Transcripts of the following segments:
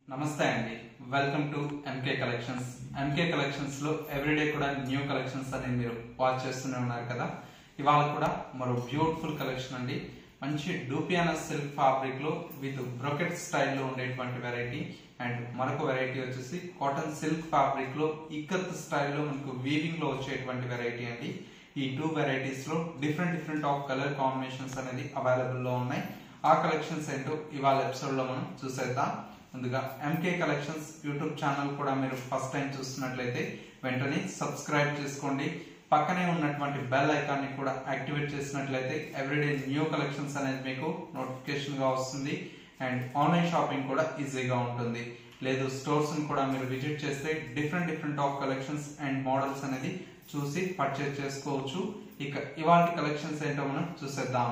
నమస్తే అండి welcome to MK collections MK collections లో ఎవ్రీడే కూడా న్యూ కలెక్షన్స్ అనేది మీరు వాచ్ చేస్తూనే ఉన్నారు కదా ఇవాళ కూడా మరో బ్యూటిఫుల్ కలెక్షన్ అండి మంచి డూపియానా సిల్క్ ఫ్యాబ్రిక్ లో విత్ బ్రొకెట్ స్టైల్లో ఉండేటువంటి వెరైటీ అండ్ మరొక వెరైటీ వచ్చేసి కాటన్ సిల్క్ ఫ్యాబ్రిక్ లో ఇక్కత్ స్టైల్లో మనకు వీవింగ్ లో వచ్చేటువంటి వెరైటీ అండి ఈ టూ వెరైటీస్ లో different different of colour combinations అనేది అవైలబుల్ లో ఉన్నాయి ఆ కలెక్షన్స్ ఏంటో ఇవాళ ఎపిసోడ్ లో మనం చూసేద్దాం ముందుగా ఎంకే కలెక్షన్స్ యూట్యూబ్ ఛానల్ కూడా మీరు ఫస్ట్ టైం చూస్తున్నట్లయితే వెంటనే సబ్స్క్రైబ్ చేసుకోండి పక్కనే ఉన్నటువంటి బెల్ ఐకాన్ ని కూడా యాక్టివేట్ చేసినట్లయితే ఎవ్రీడే న్యూ కలెక్షన్స్ అనేది మీకు నోటిఫికేషన్ గా వస్తుంది అండ్ ఆన్లైన్ షాపింగ్ కూడా ఈజీగా ఉంటుంది లేదు స్టోర్స్ ని కూడా మీరు విజిట్ చేస్తే different different of collections and models అనేది చూసి పర్చేజ్ చేసుకోవచ్చు ఇక ఇవాళ కలెక్షన్స్ ఏంటో మనం చూసేద్దాం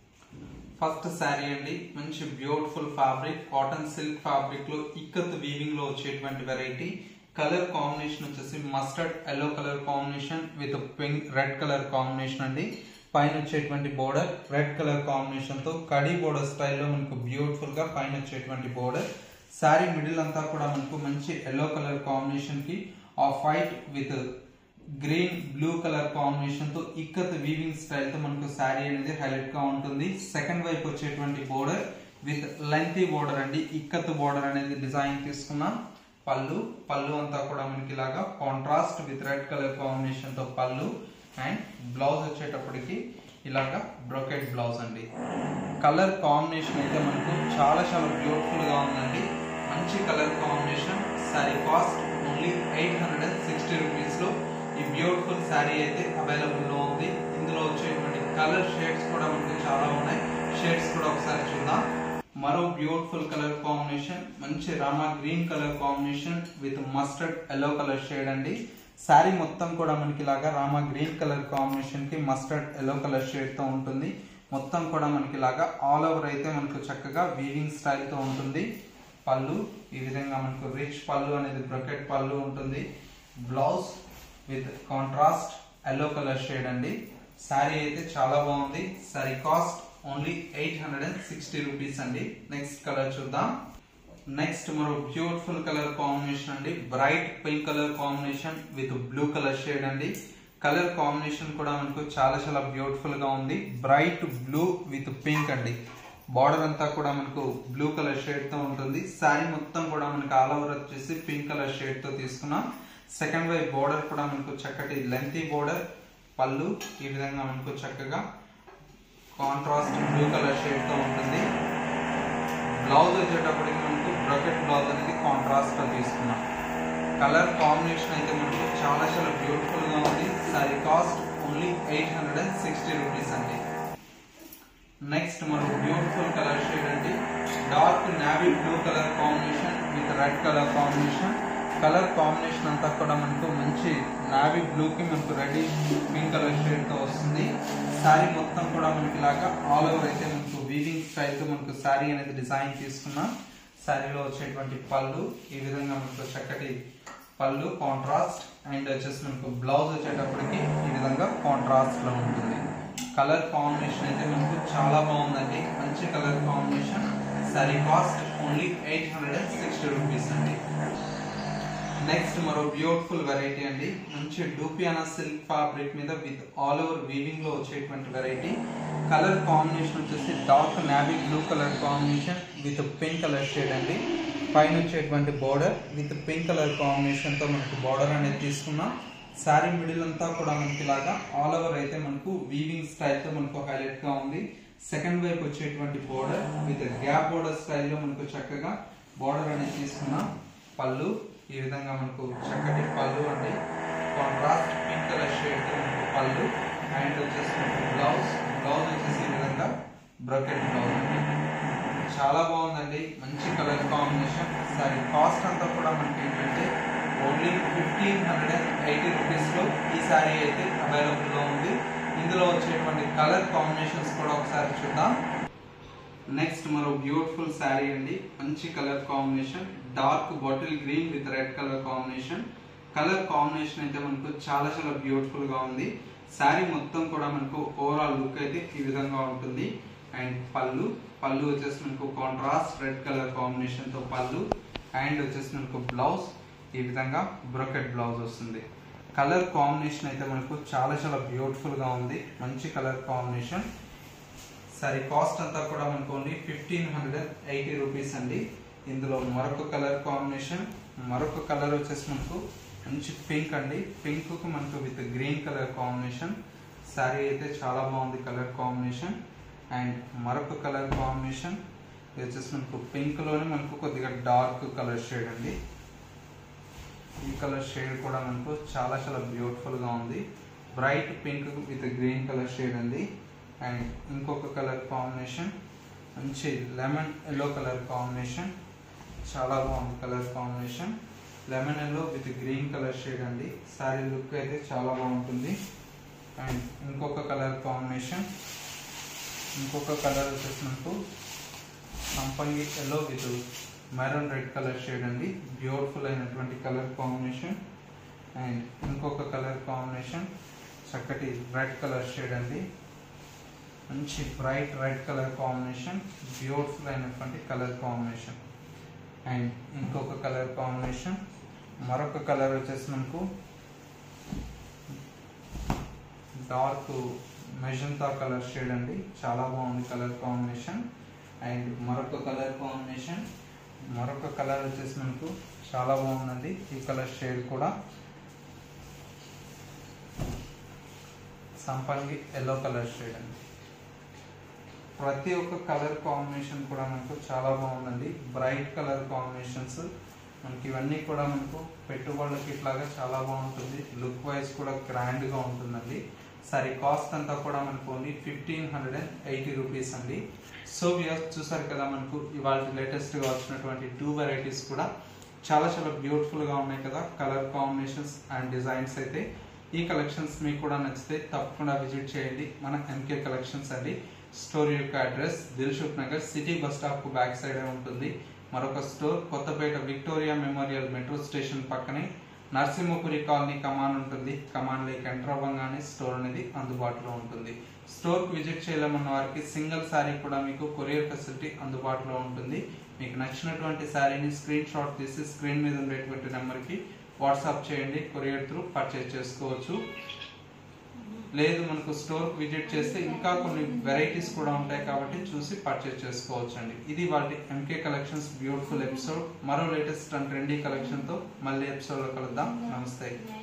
ఫస్ట్ శారీ అండి మంచి beautiful fabric cotton silk fabric లో ఇక్కత్ వీవింగ్ లో వచ్చేటువంటి వెరైటీ కలర్ కాంబినేషన్ వచ్చేసి mustard yellow colour combination with pink red colour combination అండి పైన వచ్చేటువంటి బోర్డర్ రెడ్ కలర్ కాంబినేషన్ తో కడీ బోర్డర్ స్టైల్లో మనకు బ్యూటిఫుల్ గా పైన వచ్చేటువంటి బోర్డర్ శారీ మిడిల్ అంతా కూడా మనకు మంచి ఎల్లో కలర్ కాంబినేషన్ కి off white with green blue colour combination తో ఇక్కత్ వీవింగ్ స్టైల్ తో మనకు శారీ అనేది హైలైట్ గా ఉంటుంది సెకండ్ వైపు వచ్చేటువంటి బోర్డర్ విత్ లెంతీ బోర్డర్ అండి ఇక్కత్ బోర్డర్ అనేది డిజైన్ తీసుకున్నాం పళ్ళు పళ్ళు అంతా కూడా మనకి ఇలాగా contrast with red colour combination తో పళ్ళు అండ్ బ్లౌజ్ వచ్చేటప్పటికి ఇలాగా బ్రోకెట్ బ్లౌజ్ అండి కలర్ కాంబినేషన్ అయితే మనకు చాలా చాలా బ్యూటిఫుల్ గా ఉందండి మంచి colour combination sari cost only eight hundred and sixty rupees లో ఈ బ్యూటిఫుల్ శారీ అయితే అవైలబుల్ లో ఉంది ఇందులో వచ్చేటువంటి కలర్ షేడ్స్ కూడా మనకు చాలా ఉన్నాయి షేడ్స్ కూడా ఒకసారి చూద్దాం మరో బ్యూటిఫుల్ కలర్ కాంబినేషన్ మంచి Rama green colour combination with mustard yellow colour shade అండి శారీ మొత్తం కూడా మనకి ఇలాగా రామా గ్రీన్ కలర్ కాంబినేషన్ కి మస్టర్డ్ ఎల్లో కలర్ షేడ్ తో ఉంటుంది మొత్తం కూడా మనకి ఇలాగా ఆల్ ఓవర్ అయితే మనకు చక్కగా వీవింగ్ స్టైల్ తో ఉంటుంది పళ్ళు ఈ విధంగా మనకు రిచ్ పళ్ళు అనేది బ్రకెట్ పళ్ళు ఉంటుంది blouse with contrast yellow colour shade అండి శారీ అయితే చాలా బాగుంది sari cost only eight hundred and sixty rupees అండి నెక్స్ట్ కలర్ చూద్దాం నెక్స్ట్ మరో బ్యూటిఫుల్ కలర్ కాంబినేషన్ అండి bright pink colour combination with blue colour shade అండి కలర్ కాంబినేషన్ కూడా మనకు చాలా చాలా బ్యూటిఫుల్ గా ఉంది బ్రైట్ బ్లూ విత్ పింక్ అండి బార్డర్ అంతా కూడా మనకు బ్లూ కలర్ షేడ్ తో ఉంటుంది శారీ మొత్తం కూడా మనకు ఆల్ ఓవర్ వచ్చేసి పింక్ కలర్ షేడ్ తో తీసుకున్నాం సెకండ్ వైపు బోర్డర్ కూడా మనకు చక్కటి లెంతీ బోర్డర్ పళ్ళు ఈ విధంగా మనకు చక్కగా కాంట్రాస్ట్ బ్లూ కలర్ షేడ్ తో ఉంటుంది బ్లౌజ్ వచ్చేటప్పటికి మనకు బ్రకెట్ బ్లౌజ్ అనేది కాంట్రాస్ట్ తో తీసుకున్నాం కలర్ కాంబినేషన్ అయితే మనకు చాలా చాలా బ్యూటిఫుల్ గా ఉంది sari cost only eight hundred and sixty rupees అండి నెక్స్ట్ మనకు బ్యూటిఫుల్ కలర్ షేడ్ అండి dark navy blue colour combination with red colour combination colour combination అంతా కూడా మనకు మంచి నావీ బ్లూ కి మనకు రెడీ పింక్ కలర్ షేడ్ తో వస్తుంది శారీ మొత్తం కూడా మనకి ఇలాగా ఆల్ ఓవర్ అయితే మనకు వీవింగ్ స్టైల్ తో మనకు శారీ అనేది డిజైన్ తీసుకున్నాం శారీలో వచ్చేటువంటి పళ్ళు ఈ విధంగా మనకు చక్కటి పళ్ళు కాంట్రాస్ట్ అండ్ వచ్చేసి మనకు బ్లౌజ్ వచ్చేటప్పటికి ఈ విధంగా కాంట్రాస్ట్ లో ఉంటుంది కలర్ కాంబినేషన్ అయితే మనకు చాలా బాగుందండి మంచి colour combination sari cost only eight hundred and sixty rupees అండి నెక్స్ట్ మరో బ్యూటిఫుల్ వెరైటీ అండి మంచి డూపియానా సిల్క్ ఫ్యాబ్రిక్ మీద విత్ ఆల్ ఓవర్ వీవింగ్ లో వచ్చేటువంటి వెరైటీ కలర్ కాంబినేషన్ వచ్చేసి dark navy blue colour combination with pink colour shade అండి పైన వచ్చేటువంటి border with pink colour combination తో మనకు బోర్డర్ అనేది తీసుకున్నాం శారీ మిడిల్ అంతా కూడా మనకి ఇలాగా ఆల్ ఓవర్ అయితే మనకు వీవింగ్ స్టైల్ తో మనకు హైలైట్ గా ఉంది సెకండ్ వైపు వచ్చేటువంటి బోర్డర్ విత్ గ్యాప్ బోర్డర్ స్టైల్లో మనకు చక్కగా బోర్డర్ అనేది తీసుకున్నాం పళ్ళు ఈ విధంగా మనకు చక్కటి పళ్ళు అండి కాంట్రాస్ట్ పింక్ కలర్ షేడ్ తో మనకు పళ్ళు అండ్ వచ్చేసి మనకు బ్లౌజ్ బ్లౌజ్ వచ్చేసి ఈ విధంగా బ్రకెట్ బ్లౌజ్ అండి చాలా బాగుందండి మంచి కలర్ కాంబినేషన్ సారీ కాస్ట్ అంతా కూడా మనకి ఏంటంటే only fifteen hundred and eighty rupees లో ఈ సారీ అయితే అవైలబుల్ లో ఉంది ఇందులో వచ్చేటువంటి కలర్ కాంబినేషన్స్ కూడా ఒకసారి చూద్దాం నెక్స్ట్ మరో బ్యూటిఫుల్ శారీ అండి మంచి colour combination dark bottle green with red colour combination colour combination అయితే మనకు చాలా చాలా బ్యూటిఫుల్ గా ఉంది శారీ మొత్తం కూడా మనకు ఓవరాల్ లుక్ అయితే ఈ విధంగా ఉంటుంది అండ్ పళ్ళు పళ్ళు వచ్చేసి మనకు కాంట్రాస్ట్ రెడ్ కలర్ కాంబినేషన్ తో పళ్ళు అండ్ వచ్చేసి మనకు బ్లౌజ్ ఈ విధంగా బ్రోకెట్ బ్లౌజ్ వస్తుంది కలర్ కాంబినేషన్ అయితే మనకు చాలా చాలా బ్యూటిఫుల్ గా ఉంది మంచి కలర్ కాంబినేషన్ సరే కాస్ట్ అంతా కూడా మనకు only fifteen hundred eighty rupees అండి ఇందులో మరొక కలర్ కాంబినేషన్ మరొక కలర్ వచ్చేసి మనకు మంచి పింక్ అండి పింక్ కు మనకు with green colour combination sari అయితే చాలా బాగుంది కలర్ కాంబినేషన్ అండ్ మరొక కలర్ కాంబినేషన్ ఇది వచ్చేసి మనకు పింక్ లోనే మనకు కొద్దిగా డార్క్ కలర్ షేడ్ అండి ఈ కలర్ షేడ్ కూడా మనకు చాలా చాలా బ్యూటిఫుల్ గా ఉంది bright pink with green colour shade అండి అండ్ ఇంకొక కలర్ కాంబినేషన్ మంచి లెమన్ ఎల్లో కలర్ కాంబినేషన్ చాలా బాగుంది colour combination lemon yellow with green colour shade అండి శారీ లుక్ అయితే చాలా బాగుంటుంది అండ్ ఇంకొక కలర్ కాంబినేషన్ ఇంకొక కలర్ వచ్చేసి మనకు సంపంగి yellow with maroon red colour shade అండి బ్యూటిఫుల్ అయినటువంటి కలర్ కాంబినేషన్ అండ్ ఇంకొక కలర్ కాంబినేషన్ చక్కటి రెడ్ కలర్ షేడ్ అండి మంచి bright red colour combination beautiful అయినటువంటి కలర్ కాంబినేషన్ అండ్ ఇంకొక కలర్ కాంబినేషన్ మరొక కలర్ వచ్చేసి మనకు డార్క్ మెజంతా కలర్ షేడ్ అండి చాలా బాగుంది కలర్ కాంబినేషన్ అండ్ మరొక కలర్ కాంబినేషన్ మరొక కలర్ వచ్చేసి మనకు చాలా బాగుందండి ఈ కలర్ షేడ్ కూడా సంపంగి ఎల్లో కలర్ షేడ్ అండి ప్రతి ఒక్క కలర్ కాంబినేషన్ కూడా మనకు చాలా బాగుందండి బ్రైట్ కలర్ కాంబినేషన్స్ మనకి ఇవన్నీ కూడా మనకు పెట్టుబడులకి ఇట్లాగా చాలా బాగుంటుంది లుక్ వైజ్ కూడా గ్రాండ్ గా ఉంటుందండి సరే కాస్ట్ అంతా కూడా మనకు only fifteen hundred and eighty rupees అండి సో వ్యూస్ చూసారు కదా మనకు ఇవాళ లేటెస్ట్ గా వచ్చినటువంటి టూ వెరైటీస్ కూడా చాలా చాలా బ్యూటిఫుల్ గా ఉన్నాయి కదా కలర్ కాంబినేషన్స్ అండ్ డిజైన్స్ అయితే ఈ కలెక్షన్స్ మీకు కూడా నచ్చితే తప్పకుండా విజిట్ చేయండి మన ఎంకే కలెక్షన్స్ అండి స్టోర్ యొక్క address Dilsukh Nagar city bus stop కు బ్యాక్ సైడ్ ఉంటుంది మరొక store Kothapet Victoria Memorial metro station పక్కనే నరసింహపురి కాలనీ కమాన్ ఉంటుంది కమాన్ లేక్ ఎంటర్ అవ్వగానే స్టోర్ అనేది అందుబాటులో ఉంటుంది స్టోర్ కు విజిట్ చేయలేమన్న వారికి సింగిల్ శారీ కూడా మీకు కొరియర్ ఫెసిలిటీ అందుబాటులో ఉంటుంది మీకు నచ్చినటువంటి శారీని స్క్రీన్ షాట్ తీసి స్క్రీన్ మీద ఉండేటువంటి నెంబర్కి వాట్సాప్ చేయండి కొరియర్ త్రూ పర్చేస్ చేసుకోవచ్చు లేదు మనకు స్టోర్ విజిట్ చేస్తే ఇంకా కొన్ని వెరైటీస్ కూడా ఉంటాయి కాబట్టి చూసి పర్చేస్ చేసుకోవచ్చు అండి ఇది వాటి ఎంకే కలెక్షన్స్ బ్యూటిఫుల్ ఎపిసోడ్ మరో లేటెస్ట్ అండ్ ట్రెండీ కలెక్షన్ తో మళ్ళీ ఎపిసోడ్ లో కలుద్దాం నమస్తే